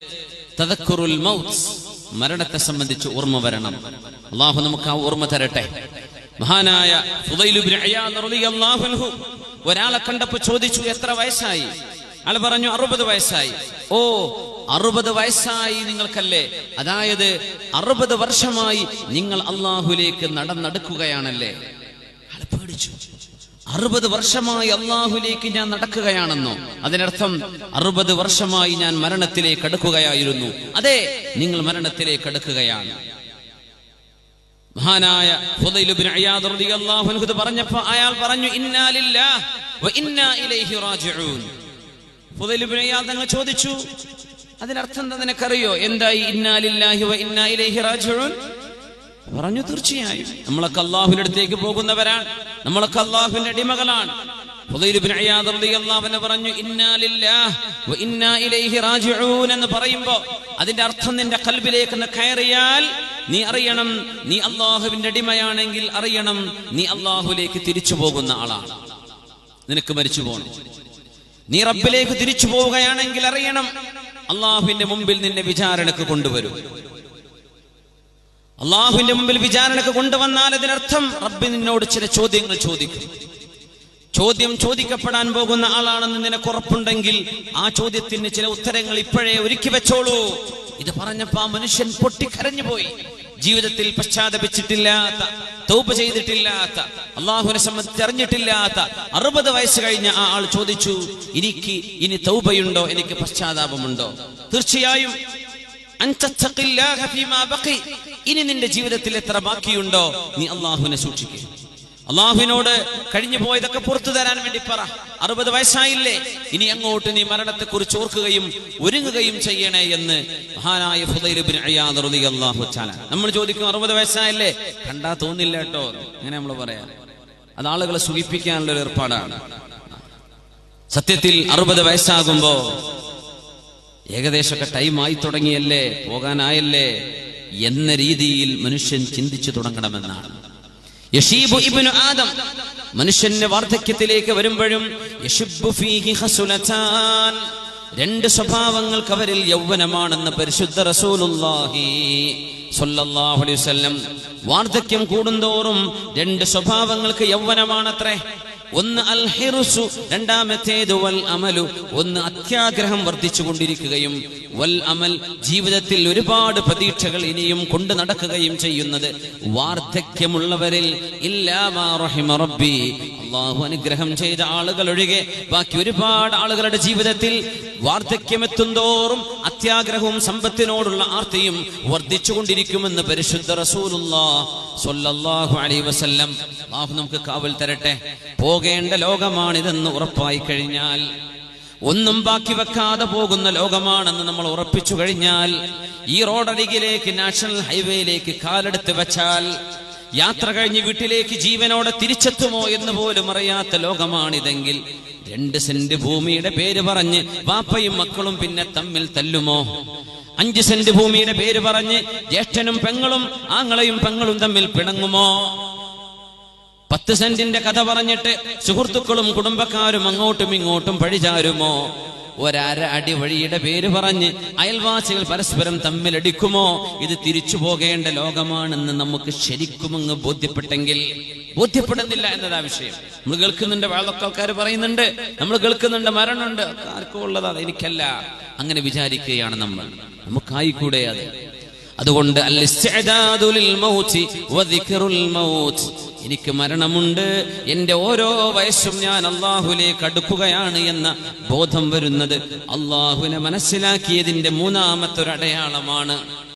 തദക്കുറുൽ mouth മരണത്തെ സംബന്ധിച്ച് ഓർമ്മ വരണം അള്ളാഹു നമുക്ക് ആ ഓർമ്മ തരട്ടെ മഹാനായ ഫുദൈൽ ഇബ്നു ഇയാദ് റളിയല്ലാഹു അൻഹു ഒരാളെ കണ്ടപ്പോൾ ചോദിച്ചു എത്ര വയസ്സായി അയാൾ പറഞ്ഞു അറുപത് വയസ്സായി ഓ അറുപത് വയസ്സായി നിങ്ങൾക്കല്ലേ അതായത് അറുപത് വർഷമായി നിങ്ങൾ അള്ളാഹുലേക്ക് നടന്നെടുക്കുകയാണല്ലേ അയാൾ പേടിച്ചു അറുപത് വർഷമായി അള്ളാഹുലേക്ക് ഞാൻ നടക്കുകയാണെന്നോ അതിനർത്ഥം അറുപത് വർഷമായി ഞാൻ മരണത്തിലേക്ക് അടുക്കുകയായിരുന്നു അതെ നിങ്ങൾ മരണത്തിലേക്ക് അടുക്കുകയാണ് മഹാനായ ഫുദൈൽ ഇബ്നു ഇയാദ് റളിയല്ലാഹു അൻഹു ഇത് പറഞ്ഞപ്പോൾ അയാൾ പറഞ്ഞു ഇന്നാ ലില്ലാഹ് വ ഇന്നാ ഇലൈഹി റാജിഊൻ ഫുദൈൽ ഇബ്നു ഇയാദ് തങ്ങൾ ചോദിച്ചു അതിനർത്ഥം എന്താ നിനക്കറിയോ എന്തായി ഇന്നാ ലില്ലാഹി വ ഇന്നാ ഇലൈഹി റാജിഊൻ പറഞ്ഞു തീർച്ചയായും നമ്മളൊക്കെ അള്ളാഹുവിന്റെ അടുത്തേക്ക് പോകുന്നവരാണ് നമ്മളൊക്കെ അള്ളാഹുവിന്റെ അടിമകളാണ് ഫുദൈൽ ഇബ്നു ഇയാദ് റളിയല്ലാഹു അൻഹു പറഞ്ഞു ഇന്നാ ലില്ലാഹ് വ ഇന്നാ ഇലൈഹി റാജിഊൻ എന്ന് പറയുമ്പോൾ അതിന്റെ അർത്ഥം നിന്റെ കൽബിലേക്ക് ഒന്ന് കയറിയാൽ നീ അറിയണം നീ അള്ളാഹുവിന്റെ അടിമയാണെങ്കിൽ അറിയണം നീ അള്ളാഹുലേക്ക് തിരിച്ചു പോകുന്ന ആളാണ് നിനക്ക് മരിച്ചു പോകണം നീ റബ്ബിലേക്ക് തിരിച്ചു പോവുകയാണെങ്കിൽ അറിയണം അള്ളാഹുവിന്റെ മുമ്പിൽ നിന്നെ വിചാരണക്ക് കൊണ്ടുവരും അള്ളാഹുവിന്റെ മുമ്പിൽ വിചാരണക്ക് കൊണ്ടുവന്നാൽ അതിനർത്ഥം റബ്ബി നിന്നോട് ചില ചോദ്യങ്ങൾ ചോദിക്കും ചോദ്യം ചോദിക്കപ്പെടാൻ പോകുന്ന ആളാണെന്ന് നിനക്ക് ഉറപ്പുണ്ടെങ്കിൽ ആ ചോദ്യത്തിന് ചില ഉത്തരങ്ങൾ ഇപ്പോഴേ ഒരുക്കി വെച്ചോളൂ ഇത് പറഞ്ഞപ്പോ ആ മനുഷ്യൻ പൊട്ടിക്കരഞ്ഞു പോയി ജീവിതത്തിൽ പശ്ചാത്തപിച്ചിട്ടില്ലാത്ത തൗപ ചെയ്തിട്ടില്ലാത്ത അള്ളാഹുവിനെ സംബന്ധിച്ച് അറിഞ്ഞിട്ടില്ലാത്ത അറുപത് വയസ്സ് കഴിഞ്ഞ ആ ആൾ ചോദിച്ചു എനിക്ക് ഇനി തൗബയുണ്ടോ എനിക്ക് പശ്ചാത്താപമുണ്ടോ തീർച്ചയായും അൻ തത്തഖില്ലാഹ ഫീമാ ബഖി. ഇനി നിന്റെ ജീവിതത്തിൽ എത്ര ബാക്കിയുണ്ടോ നീ അള്ളാഹുവിനെ സൂക്ഷിക്കുക അള്ളാഹുവിനോട് കഴിഞ്ഞു പോയതൊക്കെ പുറത്തു തരാൻ വേണ്ടി പറ അറുപത് വയസ്സായില്ലേ ഇനി അങ്ങോട്ട് നീ മരണത്തെ കുറിച്ച് ഓർക്കുകയും ഒരുങ്ങുകയും ചെയ്യണേ എന്ന് മഹാനായ ഫുദൈൽ ഇബ്നു ഇയാദ് റളിയല്ലാഹു തആല നമ്മൾ ചോദിക്കും അറുപത് വയസ്സായല്ലേ കണ്ടാ തോന്നില്ല കേട്ടോ അങ്ങനെ നമ്മൾ പറയാം അത് ആളുകളെ സുഖിപ്പിക്കാനുള്ള ഒരു ഏർപ്പാടാണ് സത്യത്തിൽ അറുപത് വയസ്സാകുമ്പോ ഏകദേശമൊക്കെ ടൈമായി തുടങ്ങിയല്ലേ പോകാനായല്ലേ എന്ന രീതിയിൽ മനുഷ്യൻ ചിന്തിച്ചു തുടങ്ങണമെന്നാണ് യശീബു ഇബ്നു ആദം മനുഷ്യന്റെ വാർദ്ധക്യത്തിലേക്ക് വരുമ്പോഴും യശിബ്ബു ഫീഹി ഖസുലതാൻ രണ്ട് സ്വഭാവങ്ങൾക്ക് അവരിൽ യൗവനമാണെന്ന് പരിശുദ്ധ റസൂലുള്ളാഹി സ്വല്ലല്ലാഹു അലൈഹി വസല്ലം വാർദ്ധക്യം കൂടുന്തോറും രണ്ട് സ്വഭാവങ്ങൾക്ക് യൗവനമാണത്രേ ഒന്ന് അൽ ഹിറുസു രണ്ടാമത്തേത് വൽ അമലു ഒന്ന് അത്യാഗ്രഹം വർദ്ധിച്ചു കൊണ്ടിരിക്കുകയും വൽ അമൽ ജീവിതത്തിൽ ഒരുപാട് പ്രതീക്ഷകൾ ഇനിയും കൊണ്ടു നടക്കുകയും ചെയ്യുന്നത് വാർദ്ധക്യമുള്ളവരിൽ ഇല്ലാമാ റഹിമ റബ്ബി അള്ളാഹു അനുഗ്രഹം ചെയ്ത ആളുകൾ ഒഴികെ ബാക്കി ഒരുപാട് ആളുകളുടെ ജീവിതത്തിൽ വാർദ്ധക്യമെത്തുന്തോറും അത്യാഗ്രഹവും സമ്പത്തിനോടുള്ള ആർത്തിയും വർദ്ധിച്ചുകൊണ്ടിരിക്കുമെന്ന് പരിശുദ്ധ റസൂലുള്ളാ സ്വല്ലല്ലാഹു അലൈഹി വസല്ലം അള്ളാഹു നമുക്ക് കാവൽ തരട്ടെ പോകേണ്ട ലോകമാണിതെന്ന് ഉറപ്പായി കഴിഞ്ഞാൽ ഒന്നും ബാക്കി വെക്കാതെ പോകുന്ന ലോകമാണെന്ന് നമ്മൾ ഉറപ്പിച്ചു കഴിഞ്ഞാൽ ഈ റോഡരികിലേക്ക് നാഷണൽ ഹൈവേയിലേക്ക് കാലെടുത്ത് വെച്ചാൽ യാത്ര കഴിഞ്ഞ് വീട്ടിലേക്ക് ജീവനോടെ തിരിച്ചെത്തുമോ എന്ന് പോലും അറിയാത്ത ലോകമാണിതെങ്കിൽ രണ്ട് സെന്റ് ഭൂമിയുടെ പേര് പറഞ്ഞ് വാപ്പയും മക്കളും പിന്നെ തമ്മിൽ തല്ലുമോ അഞ്ച് സെന്റ് ഭൂമിയുടെ പേര് പറഞ്ഞ് ജ്യേഷ്ഠനും പെങ്ങളും ആങ്ങളെയും പെങ്ങളും തമ്മിൽ പിണങ്ങുമോ പത്ത് സെന്റിന്റെ കഥ പറഞ്ഞിട്ട് സുഹൃത്തുക്കളും കുടുംബക്കാരും അങ്ങോട്ടും ഇങ്ങോട്ടും പഴിചാരുമോ ഒരര അടി വഴിയുടെ പേര് പറഞ്ഞ് അയൽവാസികൾ പരസ്പരം തമ്മിലടിക്കുമോ ഇത് തിരിച്ചു പോകേണ്ട ലോകമാണെന്ന് നമുക്ക് ശരിക്കും അങ്ങ് ബോധ്യപ്പെട്ടെങ്കിൽ ബോധ്യപ്പെടുന്നില്ല എന്നതാ വിഷയം നമ്മൾ കേൾക്കുന്നുണ്ട് വേളൊക്കെ ആൾക്കാർ പറയുന്നുണ്ട് നമ്മൾ കേൾക്കുന്നുണ്ട് മരണമുണ്ട് ഒക്കെ ആർക്കും ഉള്ളതാ എനിക്കല്ല അങ്ങനെ വിചാരിക്കുകയാണ് നമ്മൾ നമുക്കായിക്കൂടെ അത് അതുകൊണ്ട് അൽ ഇസ്തിഅദാദു ലിൽ മൗതി വദിക്റുൽ മൗത്ത് എനിക്ക് മരണമുണ്ട് എന്റെ ഓരോ വയസ്സും ഞാൻ അള്ളാഹുലേക്ക് അടുക്കുകയാണ് എന്ന ബോധം വരുന്നത് അള്ളാഹുവിനെ മനസ്സിലാക്കിയതിന്റെ മൂന്നാമത്തെ ഒരു അടയാളമാണ്